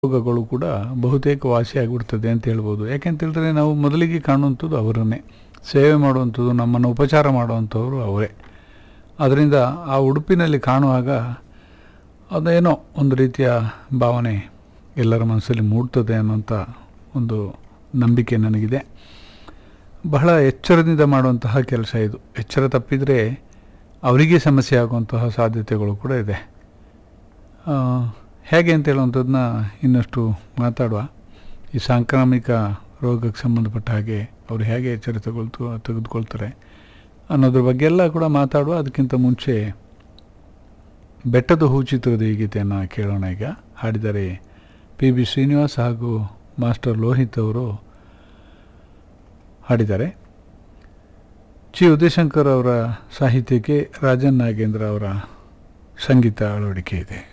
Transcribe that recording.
ರೋಗಗಳು ಕೂಡ ಬಹುತೇಕ ವಾಸಿಯಾಗ್ಬಿಡ್ತದೆ ಅಂತ ಹೇಳ್ಬೋದು ಯಾಕೆಂತೇಳಿದ್ರೆ ನಾವು ಮೊದಲಿಗೆ ಕಾಣುವಂಥದ್ದು ಅವರನ್ನೇ ಸೇವೆ ಮಾಡುವಂಥದ್ದು ನಮ್ಮನ್ನು ಉಪಚಾರ ಮಾಡುವಂಥವ್ರು ಅವರೇ ಅದರಿಂದ ಆ ಉಡುಪಿನಲ್ಲಿ ಕಾಣುವಾಗ ಅದೇನೋ ಒಂದು ರೀತಿಯ ಭಾವನೆ ಎಲ್ಲರ ಮನಸ್ಸಲ್ಲಿ ಮೂಡ್ತದೆ ಅನ್ನೋಂಥ ಒಂದು ನಂಬಿಕೆ ನನಗಿದೆ ಬಹಳ ಎಚ್ಚರದಿಂದ ಮಾಡುವಂತಹ ಕೆಲಸ ಇದು ಎಚ್ಚರ ತಪ್ಪಿದರೆ ಅವರಿಗೆ ಸಮಸ್ಯೆ ಆಗುವಂತಹ ಸಾಧ್ಯತೆಗಳು ಕೂಡ ಇದೆ ಆ, ಹೇಗೆ ಅಂತ ಹೇಳುವಂಥದ್ದನ್ನ ಇನ್ನಷ್ಟು ಮಾತಾಡುವ ಈ ಸಾಂಕ್ರಾಮಿಕ ರೋಗಕ್ಕೆ ಸಂಬಂಧಪಟ್ಟ ಹಾಗೆ ಅವರು ಹೇಗೆ ಎಚ್ಚರ ತಗೊಳ್ತು ತೆಗೆದುಕೊಳ್ತಾರೆ ಅನ್ನೋದ್ರ ಬಗ್ಗೆ ಎಲ್ಲ ಕೂಡ ಮಾತಾಡುವ ಅದಕ್ಕಿಂತ ಮುಂಚೆ ಬೆಟ್ಟದ ಹೂ ಚಿತ್ರದ ಈ ಗೀತೆಯನ್ನು ಕೇಳೋಣ ಈಗ ಹಾಡಿದರೆ ಪಿ ಬಿ ಶ್ರೀನಿವಾಸ್ ಹಾಗೂ ಮಾಸ್ಟರ್ ಲೋಹಿತ್ ಅವರು ಹಾಡಿದ್ದಾರೆ ಚಿ ಉದಯಶಂಕರ್ ಅವರ ಸಾಹಿತ್ಯಕ್ಕೆ ರಾಜನ್ ನಾಗೇಂದ್ರ ಅವರ ಸಂಗೀತ ಅಳವಡಿಕೆ ಇದೆ